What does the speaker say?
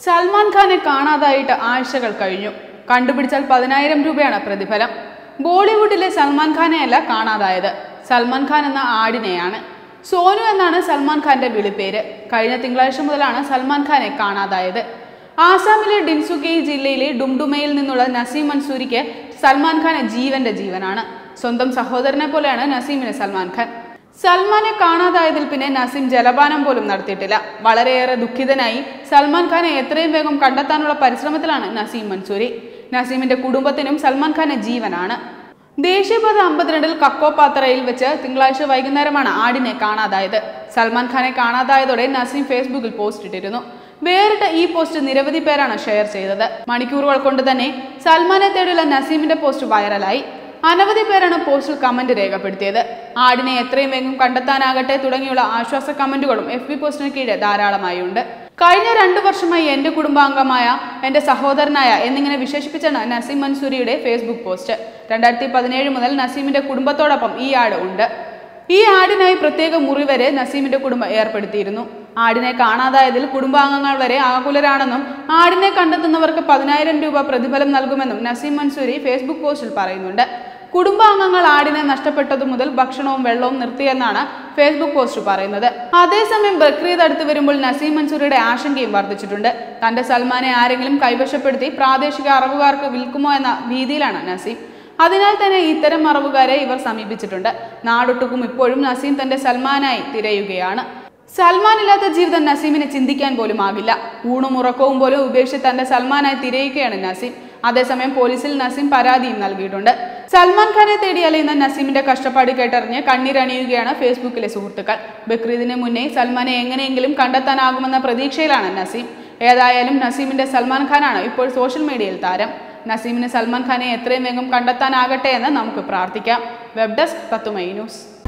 സൽമാൻ ഖാനെ കാണാതായിട്ട് ആഴ്ചകൾ കഴിഞ്ഞു കണ്ടുപിടിച്ചാൽ പതിനായിരം രൂപയാണ് പ്രതിഫലം ബോളിവുഡിലെ സൽമാൻ ഖാനെയല്ല കാണാതായത് സൽമാൻ ഖാൻ എന്ന ആടിനെയാണ് സോനു എന്നാണ് സൽമാൻ ഖാന്റെ വിളിപ്പേര് കഴിഞ്ഞ തിങ്കളാഴ്ച മുതലാണ് സൽമാൻ ഖാനെ കാണാതായത് ആസാമിലെ ഡിൻസുഗി ജില്ലയിലെ ഡുംഡുമയിൽ നിന്നുള്ള നസീം മൻസൂരിക്ക് സൽമാൻ ഖാൻ ജീവന്റെ ജീവനാണ് സ്വന്തം സഹോദരനെ പോലെയാണ് നസീമിന് സൽമാൻ ഖാൻ സൽമാനെ കാണാതായതിൽ പിന്നെ നസീം ജലപാനം പോലും നടത്തിയിട്ടില്ല വളരെയേറെ ദുഃഖിതനായി സൽമാൻ ഖാനെ എത്രയും വേഗം കണ്ടെത്താനുള്ള പരിശ്രമത്തിലാണ് നസീം മൻസൂരി നസീമിന്റെ കുടുംബത്തിനും സൽമാൻ ഖാന് ജീവനാണ് ദേശീയപാത അമ്പത്തിരണ്ടിൽ കക്കോപാത്രയിൽ വെച്ച് തിങ്കളാഴ്ച വൈകുന്നേരമാണ് ആടിനെ കാണാതായത് സൽമാൻ ഖാനെ കാണാതായതോടെ നസീം ഫേസ്ബുക്കിൽ പോസ്റ്റ് ഇട്ടിരുന്നു വേറിട്ട ഈ പോസ്റ്റ് നിരവധി പേരാണ് ഷെയർ ചെയ്തത് മണിക്കൂറുകൾ കൊണ്ട് തന്നെ സൽമാനെ തേടിയുള്ള നസീമിന്റെ പോസ്റ്റ് വൈറലായി അനവധി പേരാണ് പോസ്റ്റിൽ കമന്റ് രേഖപ്പെടുത്തിയത് ആടിനെ എത്രയും വേഗം കണ്ടെത്താനാകട്ടെ തുടങ്ങിയുള്ള ആശ്വാസ കമന്റുകളും എഫ് ബി പോസ്റ്റിന് കീഴെ ധാരാളമായി ഉണ്ട് കഴിഞ്ഞ രണ്ടു വർഷമായി എന്റെ കുടുംബാംഗമായ എന്റെ സഹോദരനായ എന്നിങ്ങനെ വിശേഷിപ്പിച്ചാണ് നസീം മൻസൂരിയുടെ ഫേസ്ബുക്ക് പോസ്റ്റ് രണ്ടായിരത്തി പതിനേഴ് മുതൽ നസീമിന്റെ കുടുംബത്തോടൊപ്പം ഈ ആട് ഉണ്ട് ഈ ആടിനായി പ്രത്യേക മുറി വരെ നസീമിന്റെ കുടുംബം ഏർപ്പെടുത്തിയിരുന്നു ആടിനെ കാണാതായതിൽ കുടുംബാംഗങ്ങൾ വരെ ആകുലരാണെന്നും ആടിനെ കണ്ടെത്തുന്നവർക്ക് പതിനായിരം രൂപ പ്രതിഫലം നൽകുമെന്നും നസീം മൻസൂരി ഫേസ്ബുക്ക് പോസ്റ്റിൽ പറയുന്നുണ്ട് കുടുംബാംഗങ്ങൾ ആടിനെ നഷ്ടപ്പെട്ടതു മുതൽ ഭക്ഷണവും വെള്ളവും നിർത്തിയെന്നാണ് ഫേസ്ബുക്ക് പോസ്റ്റ് പറയുന്നത് അതേസമയം ബക്രീദ് അടുത്ത് വരുമ്പോൾ നസീം മൻസൂരിയുടെ ആശങ്കയും വർദ്ധിച്ചിട്ടുണ്ട് തന്റെ സൽമാനെ ആരെങ്കിലും കൈവശപ്പെടുത്തി പ്രാദേശിക അറബുകാർക്ക് വിൽക്കുമോ എന്ന ഭീതിയിലാണ് നസീം അതിനാൽ തന്നെ ഇത്തരം മറവുകാരെ ഇവർ സമീപിച്ചിട്ടുണ്ട് നാടൊട്ടുക്കും ഇപ്പോഴും നസീം തന്റെ സൽമാനായി തിരയുകയാണ് സൽമാൻ ഇല്ലാത്ത ജീവിതം നസീമിന് ചിന്തിക്കാൻ പോലും ആകില്ല ഊണും ഉറക്കവും പോലും ഉപേക്ഷിച്ച് തന്റെ സൽമാനായി തിരയുകയാണ് നസീം അതേസമയം പോലീസിൽ നസീം പരാതിയും നൽകിയിട്ടുണ്ട് സൽമാൻ ഖാനെ തേടി അലയുന്ന നസീമിന്റെ കഷ്ടപ്പാട് കേട്ടറിഞ്ഞ് കണ്ണീരണിയുകയാണ് ഫേസ്ബുക്കിലെ സുഹൃത്തുക്കൾ ബക്രീദിന് മുന്നേ സൽമാനെ എങ്ങനെയെങ്കിലും കണ്ടെത്താനാകുമെന്ന പ്രതീക്ഷയിലാണ് നസീം ഏതായാലും നസീമിന്റെ സൽമാൻ ഖാനാണ് ഇപ്പോൾ സോഷ്യൽ മീഡിയയിൽ താരം നസീമിന് സൽമാൻ ഖാനെ എത്രയും വേഗം കണ്ടെത്താനാകട്ടെ എന്ന് നമുക്ക് പ്രാർത്ഥിക്കാം വെബ് ഡെസ്ക് തത്തുമൈ ന്യൂസ്